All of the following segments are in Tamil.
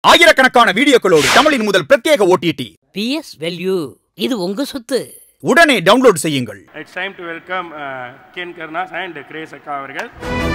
ஆயிரக்கணக்கான வீடியோக்களோடு தமிழின் முதல் பிரத்யேக ஓடிடி பிஎஸ் வெல்யூ இது உங்க சொத்து உடனே டவுன்லோட் செய்யுங்கள் it's time to welcome Ken Karunas and Grace அக்கா அவர்கள்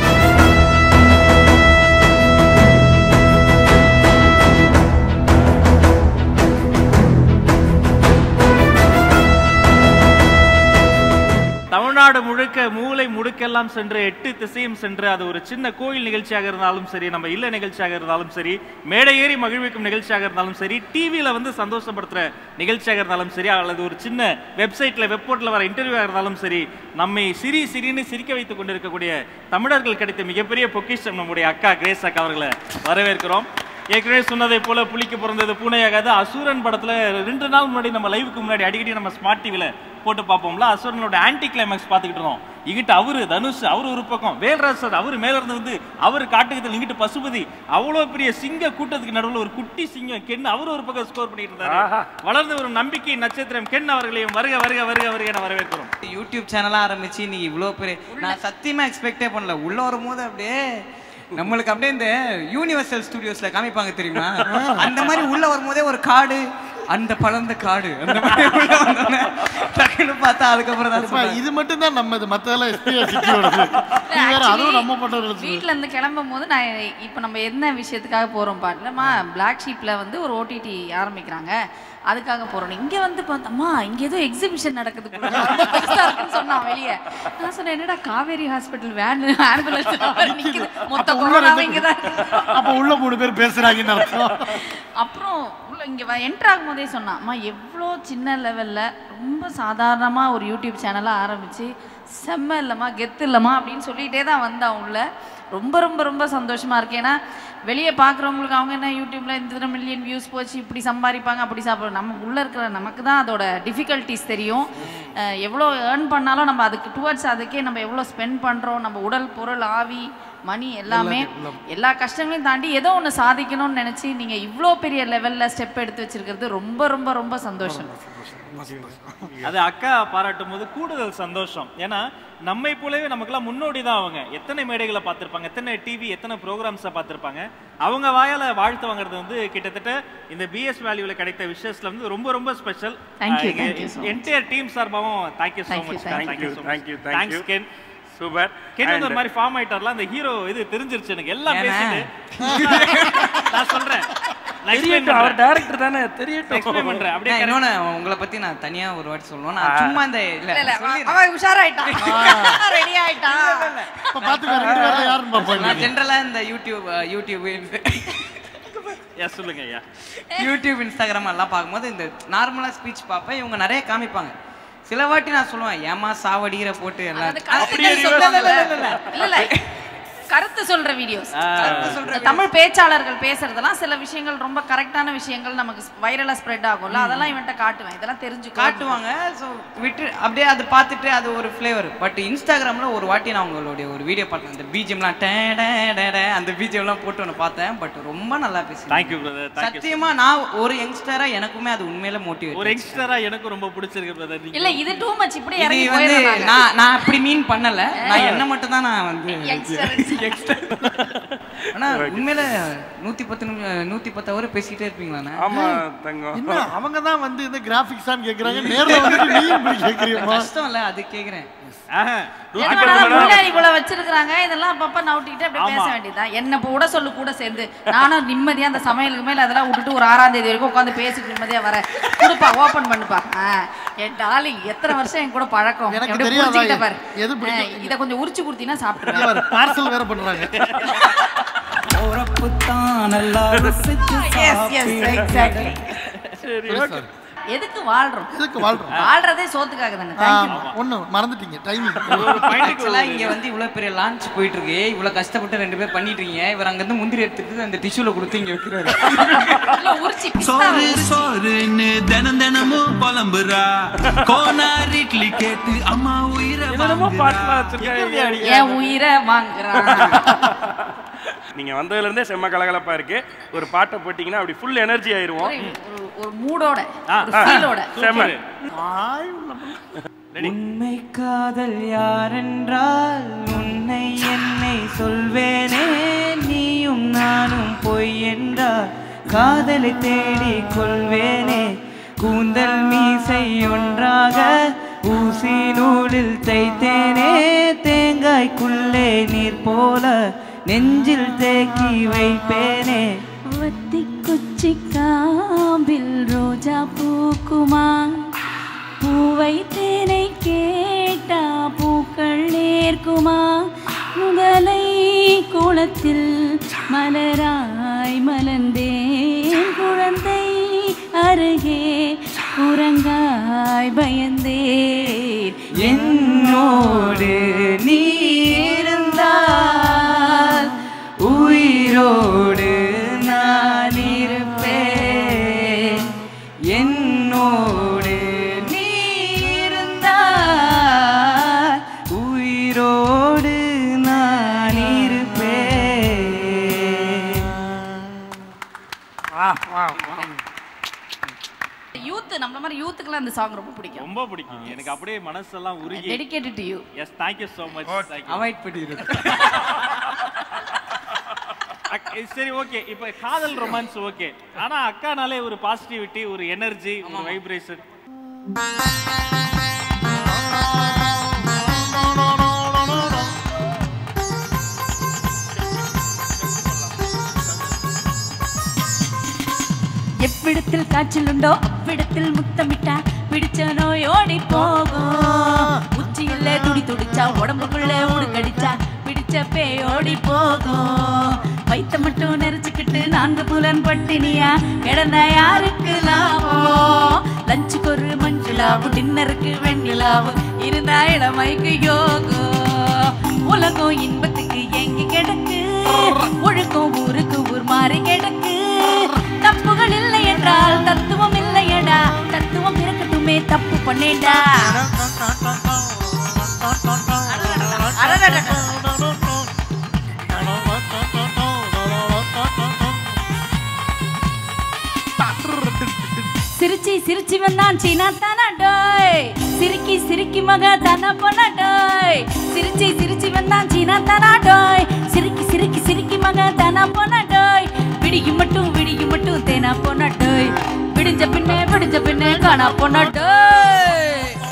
தமிழ்நாடு முழுக்க மூளை முடுக்கெல்லாம் சென்று எட்டு திசையும் சென்று அது ஒரு சின்ன கோயில் நிகழ்ச்சியாக இருந்தாலும் சரி நம்ம இல்ல நிகழ்ச்சியாக இருந்தாலும் சரி மேடை ஏறி மகிழ்விக்கும் நிகழ்ச்சியாக இருந்தாலும் சரி டிவியில வந்து சந்தோஷப்படுத்துற நிகழ்ச்சியாக இருந்தாலும் சரி அல்லது ஒரு சின்ன வெப்சைட்ல வெப்போர்ட்ல வர இன்டர்வியூவாக இருந்தாலும் சரி நம்மை சிரி சிரின்னு சிரிக்க வைத்துக் கொண்டிருக்கக்கூடிய தமிழர்கள் கிடைத்த மிகப்பெரிய பொக்கிஷம் நம்முடைய அக்கா கிரேஸ் அக்கா அவர்களை வரவேற்கிறோம் ஏற்கனவே சொன்னதை போல புலிக்கு பிறந்தது பூனையாகாது அசுரன் படத்துல ரெண்டு நாள் முன்னாடி நம்ம லைவுக்கு முன்னாடி அடிக்கடி நம்ம ஸ்மார்ட் டிவில போட்டு பார்ப்போம்ல அசுரனோட ஆன்டி கிளைமேக்ஸ் பார்த்துக்கிட்டு இருந்தோம் இங்கிட்ட அவரு தனுஷ் அவரு ஒரு பக்கம் வேல்ராஜ் சார் அவரு மேல இருந்து வந்து அவர் காட்டுக்கத்தில் இங்கிட்டு பசுபதி அவ்வளவு பெரிய சிங்க கூட்டத்துக்கு நடுவுல ஒரு குட்டி சிங்கம் கென் அவர் ஒரு பக்கம் ஸ்கோர் பண்ணிட்டு இருந்தாரு வளர்ந்து ஒரு நம்பிக்கை நட்சத்திரம் கென் அவர்களையும் வருக வருக வருக வருக என வரவேற்கிறோம் யூடியூப் சேனலாக ஆரம்பிச்சு நீ இவ்வளோ பெரிய நான் சத்தியமா எக்ஸ்பெக்டே பண்ணல உள்ள வரும்போது அப்படியே நம்மளுக்கு அப்படியே இந்த யூனிவர்சல் ஸ்டுடியோஸ்ல காமிப்பாங்க தெரியுமா அந்த மாதிரி உள்ள வரும்போதே ஒரு காடு அந்த பழந்த காடு அந்த மாதிரி உள்ள வந்தோடனே டக்குன்னு பார்த்தா அதுக்கப்புறம் தான் அப்பா, சொன்னாங்க. இது மட்டும் தான் நம்ம இது மத்ததெல்லாம் எஸ்பிஆர் சிட்டியோடது நீ வேற அதுவும் நம்ம பண்றது வீட்ல இருந்து கிளம்பும் போது நான் இப்போ நம்ம என்ன விஷயத்துக்காக போறோம் பாட்டுலமா பிளாக் ஷீப்ல வந்து ஒரு ஓடிடி ஆரம்பிக்கிறாங்க அதுக்காக போறோம் இங்க வந்து பார்த்தோம்மா இங்க ஏதோ எக்ஸிபிஷன் நடக்குது போல. ரொம்ப பெருசா இருக்குன்னு சொன்னான் வெளியே நான் சொன்னேன் என்னடா காவேரி ஹாஸ்பிட்டல் வேன் ஆம்புலன்ஸ் நிக்குது மொத்த கொரோனாவும் இங்கதான் இருக்கு. அப்ப உள்ள மூணு பேர் பேசுறாங்கன்னு அர்த்தம் அப்புறம் உள்ள இங்கே என்ட்ரு ஆகும்போதே சொன்னான் அம்மா எவ்வளோ சின்ன லெவலில் ரொம்ப சாதாரணமாக ஒரு யூடியூப் சேனலை ஆரம்பித்து செம்ம இல்லைம்மா கெத்து இல்லைம்மா அப்படின்னு சொல்லிகிட்டே தான் வந்தான் உள்ள ரொம்ப ரொம்ப ரொம்ப சந்தோஷமாக இருக்கு ஏன்னா வெளியே பார்க்குறவங்களுக்கு அவங்க என்ன யூடியூப்பில் இந்த மில்லியன் வியூஸ் போச்சு இப்படி சம்பாதிப்பாங்க அப்படி சாப்பிடுவோம் நம்ம உள்ளே இருக்கிற நமக்கு தான் அதோட டிஃபிகல்ட்டிஸ் தெரியும் அஹ் எவ்வளோ ஏர்ன் பண்ணாலும் நம்ம அதுக்கு டுவர்ட்ஸ் அதுக்கே நம்ம எவ்வளோ ஸ்பெண்ட் பண்ணுறோம் நம்ம உடல் பொருள் ஆவி மணி எல்லாமே எல்லா கஷ்டங்களையும் தாண்டி ஏதோ ஒன்று சாதிக்கணும்னு நினச்சி நீங்கள் இவ்வளோ பெரிய லெவலில் ஸ்டெப் எடுத்து வச்சிருக்கிறது ரொம்ப ரொம்ப ரொம்ப சந்தோஷம் அது அக்கா பாராட்டும் போது கூடுதல் சந்தோஷம் ஏன்னா நம்மை போலவே நமக்கெல்லாம் முன்னோடி தான் அவங்க எத்தனை மேடைகளை பார்த்திருப்பாங்க எத்தனை டிவி எத்தனை ப்ரோக்ராம்ஸை பார்த்திருப்பாங்க அவங்க வாயால வாழ்த்து வாங்குறது வந்து கிட்டத்தட்ட இந்த பிஎஸ் வேல்யூல கிடைத்த விஷயஸ்ல வந்து ரொம்ப ரொம்ப special Thank you, thank you so much. Entire team சார்பாகவும் thank you so Thank you, much thank Thank you, thank you, thank thanks you. Ken super Ken வந்து ஒரு மாதிரி ஃபார்ம் ஆயிட்டார்ல அந்த ஹீரோ இது தெரிஞ்சிருச்சு எனக்கு எல்லாம் ஏன்னா? பேசிட்டு நான் சொல்றேன் நான் explain பண்றேன். டேரக்டர் தானே தெரியட்டும் explain பண்றேன் அப்படியே நான் இன்னொன்னு உங்களை பத்தி நான் தனியா ஒரு வாட்டி சொல்லணும் நான் சும்மா இந்த இல்ல இல்ல சொல்லிடுறேன். அவன் உஷாராயிட்டான் ரெடி ஆயிட்டான் இப்ப பாத்துக்க ரெண்டு பேர்ல யாருன்னு பாப்பாங்க நான் ஜென்ரலா இந்த யூடியூப் அஹ், யூடியூப் Yeah, சொல்லுங்க ஐயா யூடியூப் இன்ஸ்டாகிராம் எல்லாம் பார்க்கும்போது இந்த நார்மலா ஸ்பீச் பார்ப்பேன் இவங்க நிறைய காமிப்பாங்க சில வாட்டி நான் சொல்லுவேன் ஏமா சாவடிகிற போட்டு எல்லாம் அதாவது கருத்துக்கள் சொல்லுவாங்கல்ல. இல்ல இல்ல கருத்து சொல்ற வீடியோஸ் தமிழ் பேச்சாளர்கள் பேசுறதெல்லாம் சில விஷயங்கள் ரொம்ப கரெக்டான விஷயங்கள் நமக்கு வைரலா ஸ்ப்ரெட் ஆகும்ல அதெல்லாம் இவன்ட்ட காட்டுவேன் இதெல்லாம் தெரிஞ்சு காட்டுவாங்க ஸோ விட்டு அப்படியே அது பார்த்துட்டு அது ஒரு ஃப்ளேவர் பட் இன்ஸ்டாகிராமில் ஒரு வாட்டி நான் உங்களுடைய ஒரு வீடியோ பார்த்தேன் அந்த பிஜிஎம்லாம் டே டே டே டே அந்த பிஜிஎம்லாம் போட்டு ஒன்று பார்த்தேன் பட் ரொம்ப நல்லா பேசுறேன் தேங்க்யூ பிரதர் தேங்க்யூ சத்தியமா நான் ஒரு யங்ஸ்டரா எனக்குமே அது உண்மையில மோட்டிவேட் ஒரு யங்ஸ்டரா எனக்கு ரொம்ப பிடிச்சிருக்கு பிரதர் இல்ல இது டூ மச் இப்படி இது இறங்கி வந்து போயிடுறாங்க நான் நான் அப்படி மீன் பண்ணல நான் என்ன மட்டும் தான் நான் வந்து Youngster. ஆனா உண்மையில நூத்தி பத்து நிமி- நூத்தி பத்து ஹவர் பேசிக்கிட்டே இருப்பீங்களாண்ணே ஆமா தங்கம் என்ன அவங்க தான் வந்து இந்த கிராபிக்ஸான்னு கேக்குறாங்க நேர்ல வந்து நீ இப்படி கேக்குறீமா கஷ்டம் இல்ல அது கேக்குறேன் ஆஹா. என்னடா முன்னாடி இவ்வளவு வச்சிருக்காங்க இதெல்லாம் அப்பப்ப நவுட்டிக்கிட்டு அப்படியே பேச வேண்டியதுதான் என்ன இப்ப விட சொல்லு கூட சேர்ந்து நானும் நிம்மதியா அந்த சமையலுக்கு மேல அதெல்லாம் விட்டுட்டு ஒரு ஆறாம் தேதி வரைக்கும் உட்காந்து பேசிட்டு நிம்மதியா வரேன் கொடுப்பா ஓபன் பண்ணுப்பா ஆ, என் டார்லிங் எத்தனை வருஷம் என் கூட பழக்கம் எனக்கு எப்படி தெரியாதா புரிஞ்சுக்கிட்ட பாரு எது பிடிக்கும்? ஆ, இத கொஞ்சம் உரிச்சு கொடுத்தீங்கன்னா சாப்பிட்டுருவேன் பார்சல் வேற பண்றாங்க எஸ் எஸ் எக்ஸாக்ட்லி எதுக்கு வாழ்றோம் எதுக்கு வாழ்றோம் வாழ்றதே சோத்துக்காக தானே தேங்க்யூ ஆமா ஒண்ணு மறந்துட்டீங்க டைமிங் ஆக்சுவலா இங்க வந்து இவ்வளவு பெரிய லான்ச் போயிட்டு இருக்கு இவ்வளவு கஷ்டப்பட்டு ரெண்டு பேர் பண்ணிட்டு இருக்கீங்க இவர் அங்க இருந்து முந்திரி எடுத்துட்டு அந்த டிஷ்யூல கொடுத்து இங்க வைக்கிறாரு இல்ல உரிச்சு பிஸ்தா சோறு சோறுன்னு தினம் தினமும் புலம்புறா கோனார் இட்லி கேட்டு அம்மா உயிரை என்னென்னமோ வாங்குறா. பாட்டுலாம் வச்சிருக்காங்க என் உயிரை வாங்குறான் நீங்க வந்ததுல இருந்தே செம்ம கலகலப்பா இருக்கு ஒரு பாட்டை போட்டீங்கன்னா அப்படி ஃபுல் எனர்ஜி ஆயிருவோம் ஒரு ஒரு மூடோட ஒரு ஃபீலோட செம்ம உண்மை காதல் யாரென்றால் உன்னை என்னை சொல்வேனே நீயும் நானும் பொய் என்றால் காதலை தேடி கொள்வேனே கூந்தல் மீசை ஒன்றாக ஊசி நூலில் தைத்தேனே தேங்காய்க்குள்ளே நீர் போல நெஞ்சில் தேக்கி வைப்பேனே வத்தி குச்சி காம்பில் ரோஜா பூக்குமா பூவை தேனை கேட்டா பூக்கள் நேர்க்குமா முதலை குளத்தில் மலராய் மலர்ந்தேன் குழந்தை அருகே உறங்காய் பயந்தேன் என்னோடு நீ இருந்தால் உயிரோடு நான் இருப்பேன் என்னோடு நீ இருந்தால் உயிரோடு நான் இருப்பேன் யூத் நம்மள மாதிரி யூத்துக்குலாம் இந்த சாங் ரொம்ப பிடிக்கும் ரொம்ப பிடிக்கும் எனக்கு அப்படியே மனசெல்லாம் உருகி dedicated to you yes thank you so much avoid பண்ணிடுறது சரி ஓகே இப்போ காதல் ரொமான்ஸ் ஓகே ஆனா அக்கானாலே ஒரு பாசிட்டிவிட்டி ஒரு எனர்ஜி ஒரு வைப்ரேஷன் எவ்விடத்தில் காய்ச்சல் உண்டோ அவ்விடத்தில் முத்தமிட்டா பிடிச்ச நோய் ஓடி போகும் உச்சியில துடி துடிச்சா உடம்புக்குள்ள ஊடு கடிச்சா பிடிச்ச பேய் ஓடி போகும் வயித்த மட்டும் நெரிச்சுக்கிட்டு நான்கு புலன் பட்டினியா கிடந்த யாருக்கு லாபம் லஞ்சுக்கு ஒரு மஞ்சுளாவும் டின்னருக்கு வெண்ணிலாவும் இருந்தா இளமைக்கு யோகம் உலகம் இன்பத்துக்கு எங்க கிடக்கு ஒழுக்கம் ஊருக்கு ஊர் மாறி கிடக்கு தப்புகள் இல்லை என்றால் தத்துவம் இல்லையடா தத்துவம் இருக்கட்டுமே தப்பு பண்ணேடா சிரிச்சி சிரிச்சி வந்தான் சீனா தானா டோய் சிரிக்கி சிரிக்கி மக தானா பொண்ணா டோய் சிரிச்சி சிரிச்சி வந்தான் சீனா தானா டோய் சிரிக்கி சிரிக்கி சிரிக்கி மக தானா பொண்ணா டோய் விடியும் மட்டும் விடியும் மட்டும் தேனா பொண்ணா டோய் விடிஞ்ச பின்னே விடிஞ்ச பின்னே காணா பொண்ணா டோய்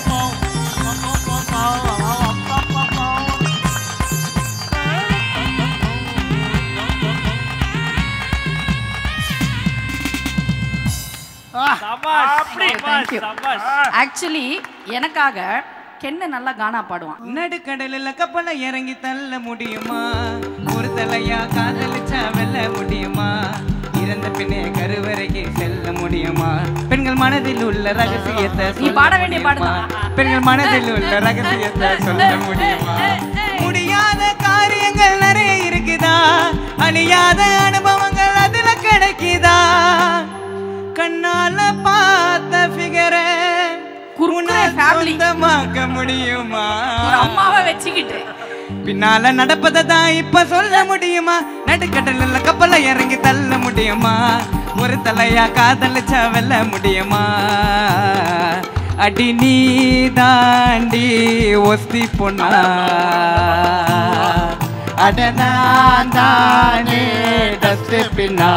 சபாஷ் அப்படி. சபாஷ் சபாஷ் ஆக்சுவலி எனக்காக கென்ன நல்லா கானா பாடுவான் நடுக்கடலில் கப்பலை இறங்கி தள்ள முடியுமா ஒரு தலையா காதலிச்சா வெல்ல முடியுமா இறந்த பின்னே கருவறைக்கு செல்ல முடியுமா பெண்கள் மனதில் உள்ள ரகசியத்தை நீ சொல்ல பாட வேண்டிய முடியுமா? பாடுதான். பெண்கள் மனதில் உள்ள ரகசியத்தை சொல்ல முடியுமா முடியாத காரியங்கள் நிறைய இருக்குதா அழியாத அனுபவங்கள் அதுல கிடைக்குதா கண்ணால பார்த்த ஃபிகரை குறுக்குற family. சொந்தமாக்க முடியுமா ஒரு அம்மாவை வச்சுக்கிட்டு பின்னால நடப்பதை தான் இப்ப சொல்ல முடியுமா நடுக்கடல்ல கப்பலை இறங்கி தள்ள முடியுமா ஒரு தலையா காதலிச்சா வெல்ல முடியுமா அடி நீ தாண்டி ஒஸ்தி பொண்ணா அடனான் தானே டஸ்ட் பின்னா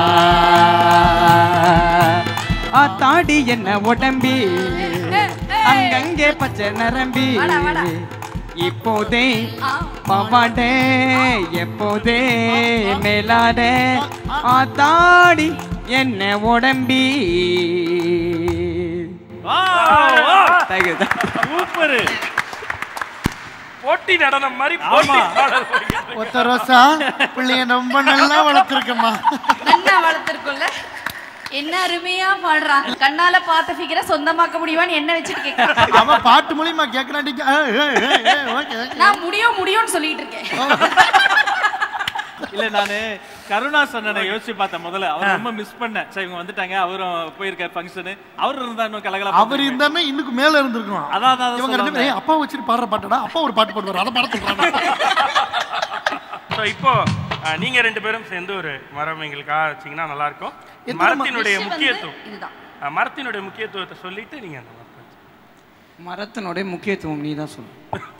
தாடி என்ன உடம்பி அங்கங்கே பச்சை நரம்பி வாடா, வாடா. இப்போதே மாவாடே எப்போதே மேலாடே ஆத்தாடி என்ன உடம்பி Thank you, thank you. Super போட்டி நடனம் மாதிரி போட்டி பாடல் போய்கிட்டு ஒத்த ரோசா பிள்ளைய ரொம்ப நல்லா வளர்த்துருக்கம்மா நல்லா வளர்த்துருக்கும்ல என்ன அருமையா பாடுறான் கண்ணால பார்த்த ஃபிகரை சொந்தமாக்க முடியுமான்னு என்ன வச்சுட்டு கேட்கறான் அவ பாட்டு மூலியமா கேட்கறாண்டிக்கு ஓகே நான் முடியும் முடியும்னு சொல்லிட்டு இருக்கேன் இல்ல நானு கருணாஸ் அண்ணனை யோசிச்சு பார்த்தேன் முதல்ல அவர் ரொம்ப மிஸ் பண்ணேன் சரி இவங்க வந்துட்டாங்க அவரும் போயிருக்காரு ஃபங்க்ஷனு அவர் இருந்தா இன்னும் கலகலா அவர் இருந்தாமே இன்னுக்கு மேல இருந்திருக்கும் அதான், அதான் இவங்க ரெண்டு சொல்ல பேரும் அப்பா வச்சுட்டு பாடுற பாட்டடா அப்பா ஒரு பாட்டு பாடுவார் அதை பாட சொல்றாங்க ஸோ இப்போ அஹ், நீங்க ரெண்டு பேரும் சேர்ந்து ஒரு மரம் எங்களுக்காக வச்சீங்கன்னா நல்லா இருக்கும் எத்தனை மரத்தினுடைய Wish வந்து முக்கியத்துவம் இதுதான் அஹ், மரத்தினுடைய முக்கியத்துவத்தை சொல்லிட்டு நீங்க அந்த மரத்தை வச்சுக்கோங்க. மரத்தினுடைய முக்கியத்துவம் நீ தான் சொல்லு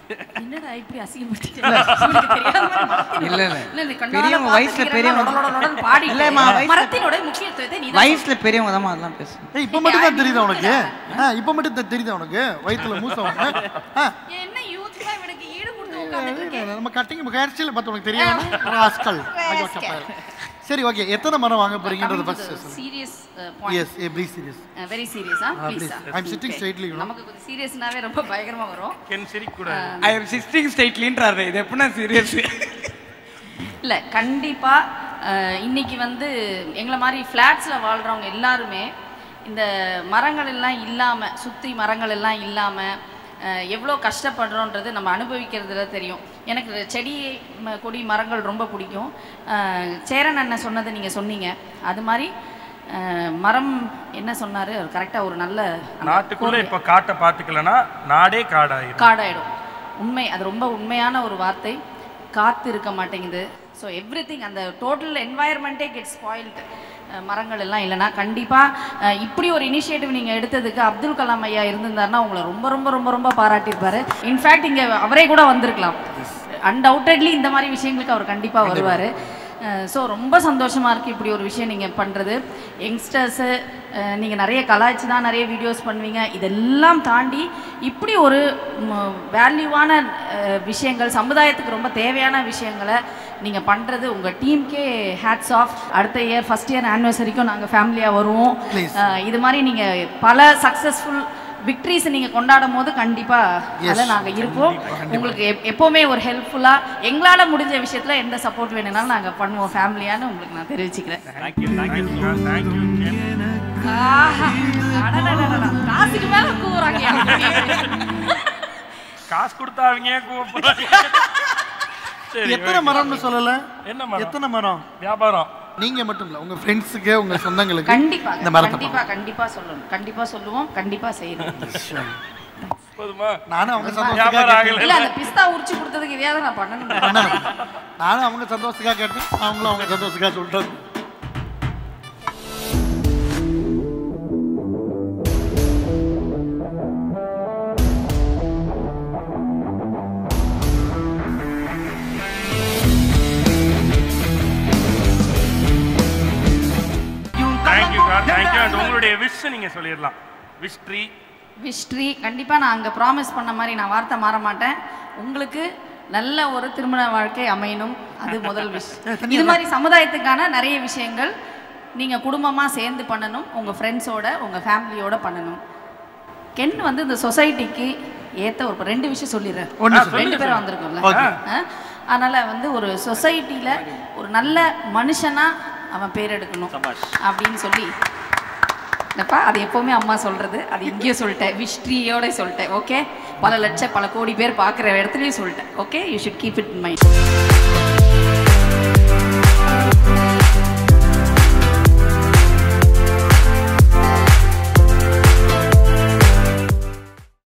என்னடா இப்படி அசிங்கப்படுத்திட்டே? இவனுக்கு தெரியாத மாதிரி மாத்தி இல்ல, இல்ல. இல்ல, இல்ல, கண்ணால பெரியவங்க பார்த்து வயசுல நிக்கிறேன்னா பெரியவங்க. லொட லொட லொடன்னு பாடிட்டு, இல்லம்மா, வயசுல- மரத்தினோட முக்கியத்துவத்தை நீ தான் வயசுல பெரியவங்க தான் அதெல்லாம் பேசுவேன் ஏய் இப்போ மட்டும் தான் தெரியுதா உனக்கு ஆ இப்போ மட்டும் தான் தெரியுதா உனக்கு வயித்துல மூசம் ஆ சொல்ற. என்ன யூத்ல இவனுக்கு ஈடு கொடுத்து உட்கார்ந்துட்டு இருக்கேன். நம்ம கட்டிங் ஹேர்ஸ்டைல் பார்த்து உனக்கு தெரியும் ராஸ்கல் சரி ஓகே எத்தனை மரம் வாங்க போறீங்கன்றது first serious yes a please serious very சீரியஸா please I'm sitting straightly, you know. நமக்கு கொஞ்சம் சீரியஸ்னாவே ரொம்ப பயங்கரமா வரும் கென் சிரிக்க கூடாது ஐ எம் சிக்ஸ்டிங் ஸ்டேட்லின்றாரு இது எப்படின்னா சீரியஸ் இல்லை கண்டிப்பாக இன்னைக்கு வந்து எங்களை மாதிரி ஃப்ளாட்ஸில் வாழ்கிறவங்க எல்லாருமே இந்த மரங்கள் எல்லாம் இல்லாமல் சுற்றி மரங்கள் எல்லாம் இல்லாமல் எவ்வளோ கஷ்டப்படுறோன்றது நம்ம அனுபவிக்கிறதுல தெரியும் எனக்கு செடி ம- கொடி மரங்கள் ரொம்ப பிடிக்கும் அஹ், சேரன் அண்ணன் சொன்னதை நீங்கள் சொன்னீங்க அது மாதிரி அஹ், மரம் என்ன சொன்னார் கரெக்டாக ஒரு நல்ல அந்த நாட்டுக்குள்ள கோர்வை- இப்ப காட்டை பாத்துக்கலன்னா நாடே காடாயிரும் காடாயிடும் உண்மை அது ரொம்ப உண்மையான ஒரு வார்த்தை காத்து இருக்க மாட்டேங்குது ஸோ எவ்ரி திங் அந்த டோட்டல் என்வாயர்மெண்ட்டே கெட் ஸ்பாயில்டு மரங்கள் எல்லாம் இல்லைன்னா கண்டிப்பாக இப்படி ஒரு இனிஷியேட்டிவ் நீங்கள் எடுத்ததுக்கு அப்துல் கலாம் ஐயா இருந்திருந்தாருன்னா உங்களை ரொம்ப ரொம்ப ரொம்ப ரொம்ப பாராட்டியிருப்பாரு இன்ஃபேக்ட் இங்கே அவரே கூட வந்திருக்கலாம் அன்டவுட்டட்லி இந்த மாதிரி விஷயங்களுக்கு அவர் கண்டிப்பாக வருவார் ஸோ ரொம்ப சந்தோஷமாக இருக்குது இப்படி ஒரு விஷயம் நீங்கள் பண்ணுறது யங்ஸ்டர்ஸு நீங்கள் நிறைய கலாய்ச்சி தான் நிறைய வீடியோஸ் பண்ணுவீங்க இதெல்லாம் தாண்டி இப்படி ஒரு வேல்யூவான விஷயங்கள் சமுதாயத்துக்கு ரொம்ப தேவையான விஷயங்களை நீங்கள் பண்ணுறது உங்கள் டீமுக்கே ஹேட்ஸ் ஆஃப் அடுத்த இயர் ஃபஸ்ட் இயர் ஆனிவர்சரிக்கும் நாங்கள் ஃபேமிலியாக வருவோம் Please. அஹ், இது மாதிரி நீங்கள் பல சக்ஸஸ்ஃபுல் விக்ட்ரிஸ் நீங்கள் கொண்டாடும் போது கண்டிப்பாக அதில் நாங்கள் இருப்போம் உங்களுக்கு எப்- எப்போவுமே ஒரு ஹெல்ப்ஃபுல்லாக எங்களால் முடிஞ்ச விஷயத்தில் எந்த சப்போர்ட் வேணும்னாலும் நாங்கள் பண்ணுவோம் ஃபேமிலியான்னு உங்களுக்கு நான் தெரிவிச்சுக்கிறேன் தேங்க்யூ தேங்க்யூ தேங்க்யூ ஆஹா, அடடடடடா. காசுக்கு மேல கூவுறாங்க காசு கொடுத்தா அவங்க ஏன் கூப்பிடுறாங்க சரி எத்தனை okay. மரம்னு சொல்லல என்ன மரம் எத்தனை மரம் வியாபாரம் நீங்க மட்டும் இல்ல உங்க ஃப்ரெண்ட்ஸுக்கு உங்க சொந்தங்களுக்கு கண்டிப்பா இந்த மரத்தை கண்டிப்பா கண்டிப்பா சொல்லணும் கண்டிப்பா சொல்லுவோம் கண்டிப்பா செய்யணும் போதுமா நானும் அவங்க வியாபாரம் சந்தோஷத்துக்காக ஆகல இல்ல அந்த பிஸ்தா உரிச்சு கொடுத்ததுக்கு இதையாவது நான் பண்ணணும் பண்ணணும். நானும் அவங்க சந்தோஷத்துக்காக கேட்டேன் அவங்களும் அவங்க சந்தோஷத்துக்காக சொல்லிட்டாங்க தேங்க்யூ தேங்க்யூ அண்ட் உங்களுடைய விஷ் நீங்க சொல்லிடலாம் விஷ் ட்ரீ விஷ்ட்ரி கண்டிப்பா நான் அங்க ப்ராமிஸ் பண்ண மாதிரி நான் வார்த்தை மாற மாட்டேன் உங்களுக்கு நல்ல ஒரு திருமண வாழ்க்கை அமையணும் அது முதல் விஷ் இது மாதிரி சமுதாயத்துக்கான நிறைய விஷயங்கள் நீங்க குடும்பமா சேர்ந்து பண்ணணும் உங்க ஃப்ரெண்ட்ஸோட உங்க ஃபேமிலியோட பண்ணணும் கென் வந்து இந்த சொசைட்டிக்கு ஏத்த ஒரு ரெண்டு விஷயம் சொல்லிடுறேன் ஒண்ணு ரெண்டு பேரும் வந்திருக்கோம்ல Okay. ஆ? அதனால வந்து ஒரு சொசைட்டில ஒரு நல்ல மனுஷனா அவன் பேர் எடுக்கணும் அப்படின்னு சொல்லி என்னப்பா அது எப்பவுமே அம்மா சொல்றது அது இங்கேயும் சொல்லிட்டேன் விஷ்ட்ரியோட சொல்லிட்டேன் ஓகே பல லட்சம் பல கோடி பேர் பார்க்குற இடத்துலயும் சொல்லிட்டேன் okay you should keep it mind